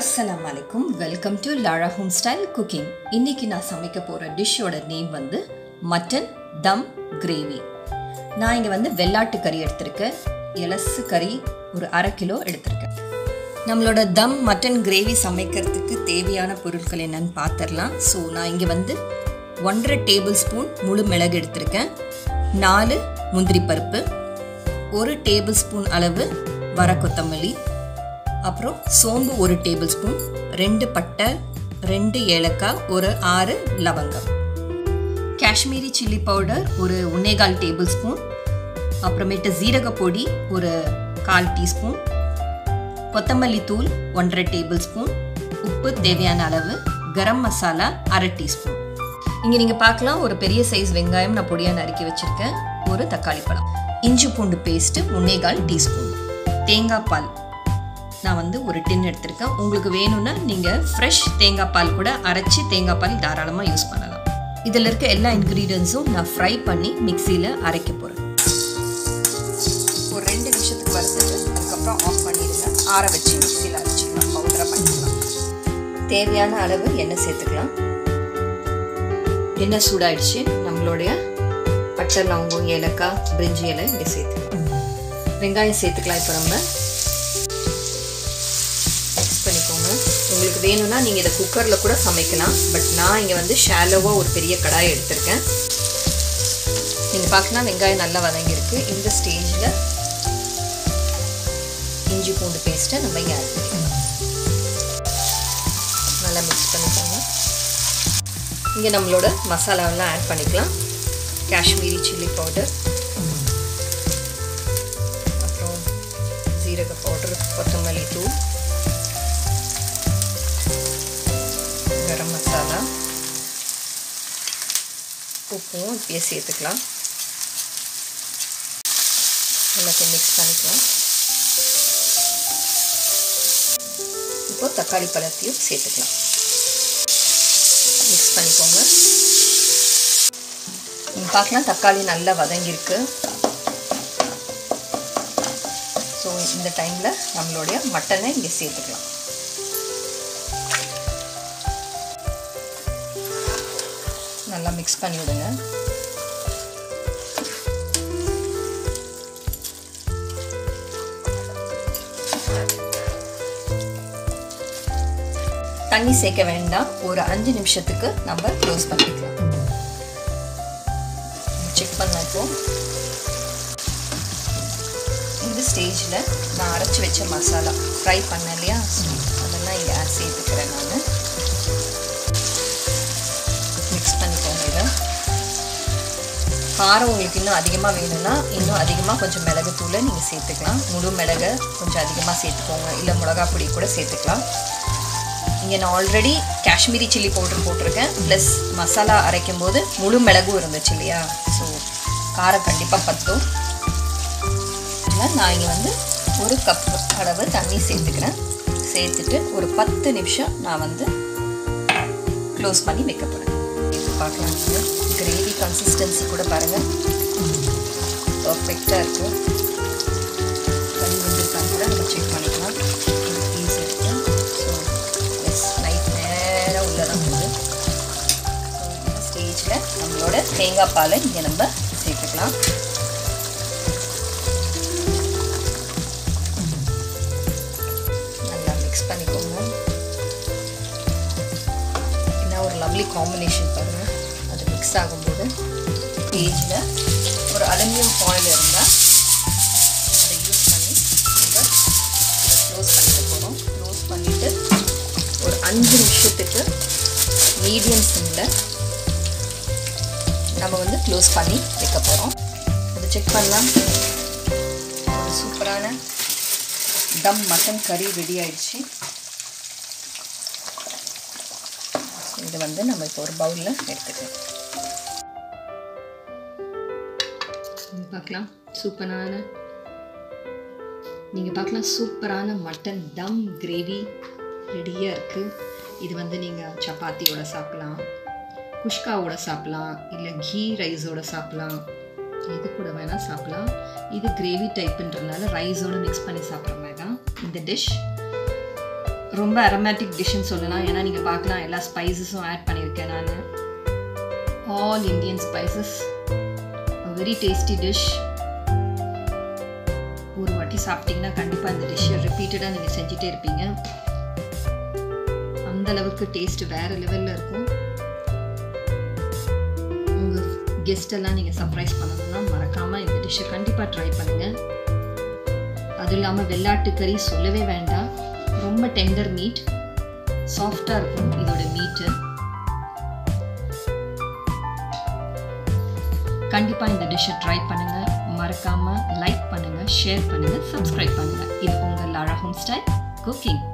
அஸ்ஸலாமு அலைக்கும் welcome to Lara home style cooking இன்னைக்கு நான் சமைக்க போகிற டிஷ்ஷோட நேம் வந்து மட்டன் தம் கிரேவி நான் இங்கே வந்து வெள்ளாட்டு கறி எடுத்திருக்கேன் எலசு கறி ஒரு அரை கிலோ எடுத்திருக்கேன் நம்மளோட தம் மட்டன் கிரேவி சமைக்கிறதுக்கு தேவையான பொருட்கள் என்னன்னு பார்த்துடலாம் ஸோ நான் இங்கே வந்து ஒன்றரை டேபிள் ஸ்பூன் முழு மிளகு எடுத்திருக்கேன் நாலு முந்திரி பருப்பு ஒரு டேபிள் ஸ்பூன் அளவு வர கொத்தமல்லி அப்புறம் சோம்பு ஒரு டேபிள் ஸ்பூன் ரெண்டு பட்டை ரெண்டு ஏலக்காய் ஒரு ஆறு லவங்கம் காஷ்மீரி சில்லி பவுடர் ஒரு ஒன்னேகால் டேபிள் ஸ்பூன் அப்புறமேட்டு ஜீரக பொடி ஒரு கால் டீஸ்பூன் கொத்தமல்லி தூள் ஒன்றரை டேபிள் ஸ்பூன் உப்பு தேவையான அளவு கரம் மசாலா அரை டீஸ்பூன் இங்கே நீங்கள் பார்க்கலாம் ஒரு பெரிய சைஸ் வெங்காயம் நான் பொடியாக நறுக்கி வச்சுருக்கேன் ஒரு தக்காளி பழம் இஞ்சி பூண்டு பேஸ்ட்டு ஒன்னேகால் டீஸ்பூன் தேங்காய் பால் நான் வந்து ஒரு டின் எடுத்திருக்கேன் உங்களுக்கு வேணும்னா நீங்கள் ஃப்ரெஷ் தேங்காய் பால் கூட அரைச்சி தேங்காய் பால் தாராளமாக யூஸ் பண்ணலாம் இதில் இருக்க எல்லா இன்க்ரீடியன்ஸும் நான் ஃப்ரை பண்ணி மிக்சியில் அரைக்க போகிறேன் ஒரு ரெண்டு நிமிஷத்துக்கு வறுத்துட்டு அதுக்கப்புறம் ஆஃப் பண்ணிடுங்க ஆற வச்சு மிக்சியில் அரைச்சிக்கலாம் பவுடராக பண்ணிக்கலாம் தேவையான அளவு எண்ணெய் சேர்த்துக்கலாம் எண்ணெய் சூடாயிடுச்சு நம்மளுடைய பட்டை லவங்கம் ஏலக்காய் பிரிஞ்சி இலை இங்கே சேர்த்துக்கலாம் வெங்காயம் சேர்த்துக்கலாம் இப்போ நம்ம மிக்ஸ் பண்ணிக்கோங்க உங்களுக்கு வேணும்னா நீங்கள் இதை குக்கரில் கூட சமைக்கலாம் பட் நான் இங்கே வந்து ஷாலோவாக ஒரு பெரிய கடாயை எடுத்திருக்கேன் நீங்கள் பார்க்கலாம் வெங்காயம் நல்லா வதங்கியிருக்கு இந்த ஸ்டேஜில் இஞ்சி பூண்டு பேஸ்ட்டை நம்ம இங்கே ஆட் பண்ணிக்கலாம் நல்லா மிக்ஸ் பண்ணிக்கோங்க இங்கே நம்மளோட மசாலாவெல்லாம் ஆட் பண்ணிக்கலாம் காஷ்மீரி சில்லி பவுடர் அப்புறம் ஜீரக பவுடர் கொத்தமல்லி தூள் கரம் மசாலா உப்பும் இப்படியே சேர்த்துக்கலாம் எல்லாத்தையும் மிக்ஸ் பண்ணிக்கலாம் இப்போ தக்காளி பழத்தையும் சேர்த்துக்கலாம் மிக்ஸ் பண்ணிக்கோங்க நீங்கள் பார்க்கலாம் தக்காளி நல்லா வதங்கியிருக்கு ஸோ இந்த டைமில் நம்மளுடைய மட்டனை இங்கே சேர்த்துக்கலாம் நல்லா மிக்ஸ் பண்ணி விடுங்க தண்ணி சேர்க்க வேண்டாம் ஒரு அஞ்சு நிமிஷத்துக்கு நம்ம க்ளோஸ் பண்ணிக்கலாம் செக் பண்ணப்போ இந்த ஸ்டேஜில் நான் அரைச்சி வச்ச மசாலா ஃப்ரை பண்ண இல்லையா அதெல்லாம் இங்கே சேர்த்துக்கிறேன் நான் மிக்ஸ் பண்ணிக்கோங்க இதை காரம் உங்களுக்கு இன்னும் அதிகமாக வேணும்னா இன்னும் அதிகமாக கொஞ்சம் மிளகுத்தூளை நீங்கள் சேர்த்துக்கலாம் முழு மிளகை கொஞ்சம் அதிகமாக சேர்த்துக்கோங்க இல்லை மிளகா பொடி கூட சேர்த்துக்கலாம் இங்கே நான் ஆல்ரெடி காஷ்மீரி சில்லி பவுடர் போட்டிருக்கேன் ப்ளஸ் மசாலா அரைக்கும் போது முழு மிளகும் இருந்துச்சு இல்லையா ஸோ காரம் கண்டிப்பாக பத்தும் நான் இங்கே வந்து ஒரு கப் அளவு தண்ணி சேர்த்துக்கிறேன் சேர்த்துட்டு ஒரு பத்து நிமிஷம் நான் வந்து க்ளோஸ் பண்ணி வைக்க போகிறேன் பார்க்கலாம் கிரேவி கன்சிஸ்டன்சி கூட பாருங்கள் பர்ஃபெக்டாக இருக்கும் தண்ணி வந்துருக்கான்னு கூட நம்ம செக் பண்ணிக்கலாம் பீஸ் எடுத்து ஸோ எஸ் நைட் நேராக உள்ளே தான் போகுது ஸோ இந்த ஸ்டேஜில் நம்மளோட தேங்காய் பாலை இங்கே நம்ம சேர்த்துக்கலாம் நல்லா மிக்ஸ் பண்ணிக்கோங்க என்ன ஒரு லவ்லி காம்பினேஷன் பாருங்கள் அது மிக்ஸ் ஆகும்போது ஸ்டேஜில் ஒரு அலுமினியம் ஃபாயில் இருந்தால் அதை யூஸ் பண்ணி நம்ம இதை க்ளோஸ் பண்ணிட்டு போகிறோம் க்ளோஸ் பண்ணிவிட்டு ஒரு அஞ்சு நிமிஷத்துக்கு மீடியம் சிம்மில் நம்ம வந்து க்ளோஸ் பண்ணி வைக்க போகிறோம் அதை செக் பண்ணலாம் ஒரு சூப்பரான தம் மட்டன் கறி ரெடி ஆயிடுச்சு இதை வந்து நம்ம இப்போ ஒரு பவுலில் எடுத்துக்கலாம் பார்க்கலாம் சூப்பரான நீங்கள் பார்க்கலாம் சூப்பரான மட்டன் தம் கிரேவி ரெடியாக இருக்குது இது வந்து நீங்கள் சப்பாத்தியோட சாப்பிட்லாம் குஷ்காவோட சாப்பிட்லாம் இல்லை கீ ரைஸோட சாப்பிட்லாம் இது கூட வேணால் சாப்பிட்லாம் இது கிரேவி டைப்புன்றதுனால ரைஸோட மிக்ஸ் பண்ணி சாப்பிட்ற மாதிரி தான் இந்த டிஷ் ரொம்ப அரோமேட்டிக் டிஷ்ஷுன்னு சொல்லலாம் ஏன்னா நீங்கள் பார்க்கலாம் எல்லா ஸ்பைசஸும் ஆட் பண்ணியிருக்கேன் நான் all Indian spices very tasty dish ஒரு வாட்டி சாப்பிட்டீங்கன்னா கண்டிப்பாக இந்த டிஷ்ஷை ரிப்பீட்டடாக நீங்கள் செஞ்சுட்டே இருப்பீங்க அந்த அளவுக்கு டேஸ்ட் வேறு லெவலில் இருக்கும் உங்கள் கெஸ்ட் எல்லாம் நீங்கள் சர்ப்ரைஸ் பண்ணணும்னா மறக்காமல் இந்த டிஷ்ஷை கண்டிப்பாக ட்ரை பண்ணுங்கள் அதுவும் இல்லாமல் வெள்ளாட்டு கறி சொல்லவே வேண்டாம் ரொம்ப டெண்டர் மீட் சாஃப்டாக இருக்கும் இதோட மீட்டு கண்டிப்பாக இந்த டிஷ்ஷை ட்ரை பண்ணுங்கள் மறக்காமல் லைக் பண்ணுங்கள் ஷேர் பண்ணுங்கள் சப்ஸ்கிரைப் பண்ணுங்கள் இது உங்கள் லாரா ஹோம் ஸ்டைல் குக்கிங்